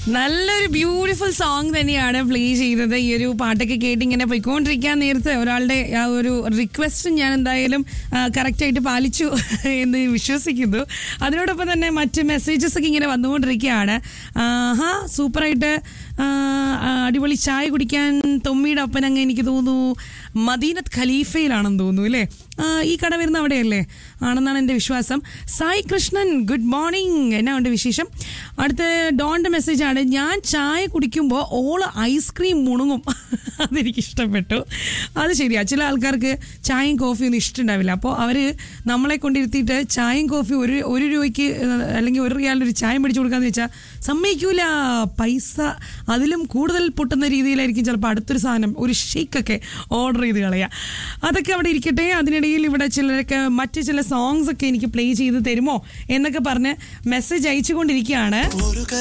നല്ലൊരു beautiful song തന്നെയാണ് play ചെയ്തത് ഈ ഒരു പാട്ടൊക്കെ കേട്ട് ഇങ്ങനെ പോയിക്കൊണ്ടിരിക്കാൻ നേരത്തെ ഒരാളുടെ ആ ഒരു റിക്വസ്റ്റ് ഞാൻ എന്തായാലും കറക്റ്റ് ആയിട്ട് പാലിച്ചു എന്ന് വിശ്വസിക്കുന്നു അതിനോടൊപ്പം തന്നെ മറ്റ് മെസ്സേജസ് ഒക്കെ ഇങ്ങനെ വന്നുകൊണ്ടിരിക്കുകയാണ് ആഹാ സൂപ്പറായിട്ട് ആ, ആ, അടിപൊളി ചായ കുടിക്കാൻ തൊമ്മിയുടെ ഒപ്പൻ അങ്ങ് എനിക്ക് തോന്നുന്നു മദീനത്ത് ഖലീഫയിലാണെന്ന് തോന്നുന്നു അല്ലേ ആ, ഈ കട വരുന്ന അവിടെയല്ലേ ആണെന്നാണ് എൻ്റെ വിശ്വാസം സായി കൃഷ്ണൻ ഗുഡ് മോർണിംഗ് എന്നാ ഉണ്ട് വിശേഷം അടുത്ത ഡോണിൻ്റെ മെസ്സേജാണ് ഞാൻ ചായ കുടിക്കുമ്പോൾ ഓള് ഐസ്ക്രീം മുണുങ്ങും അതെനിക്ക് ഇഷ്ടപ്പെട്ടു അത് ശരിയാ ചില ആൾക്കാർക്ക് ചായയും കോഫിയും ഒന്നും ഇഷ്ടമുണ്ടാവില്ല അപ്പോൾ അവർ നമ്മളെ കൊണ്ടിരുത്തിയിട്ട് ചായയും കോഫി ഒരു ഒരു രൂപയ്ക്ക് ഏഹ്, അല്ലെങ്കിൽ ഒരു റിയാലിന് ഒരു ചായ മേടിച്ചു കൊടുക്കാന്ന് വെച്ചാൽ സമ്മതിക്കൂല പൈസ അതിലും കൂടുതൽ പൊട്ടുന്ന രീതിയിലായിരിക്കും ചിലപ്പോൾ അടുത്തൊരു സാധനം ഒരു ഷേക്കൊക്കെ ഓർഡർ ചെയ്ത് കളയുക അതൊക്കെ അവിടെ ഇരിക്കട്ടെ അതിനിടയിൽ ഇവിടെ ചിലരൊക്കെ മറ്റ് ചില സോങ്സ് ഒക്കെ എനിക്ക് പ്ലേ ചെയ്ത് തരുമോ എന്നൊക്കെ പറഞ്ഞ് മെസ്സേജ് അയച്ചുകൊണ്ടിരിക്കുകയാണ് ഒരു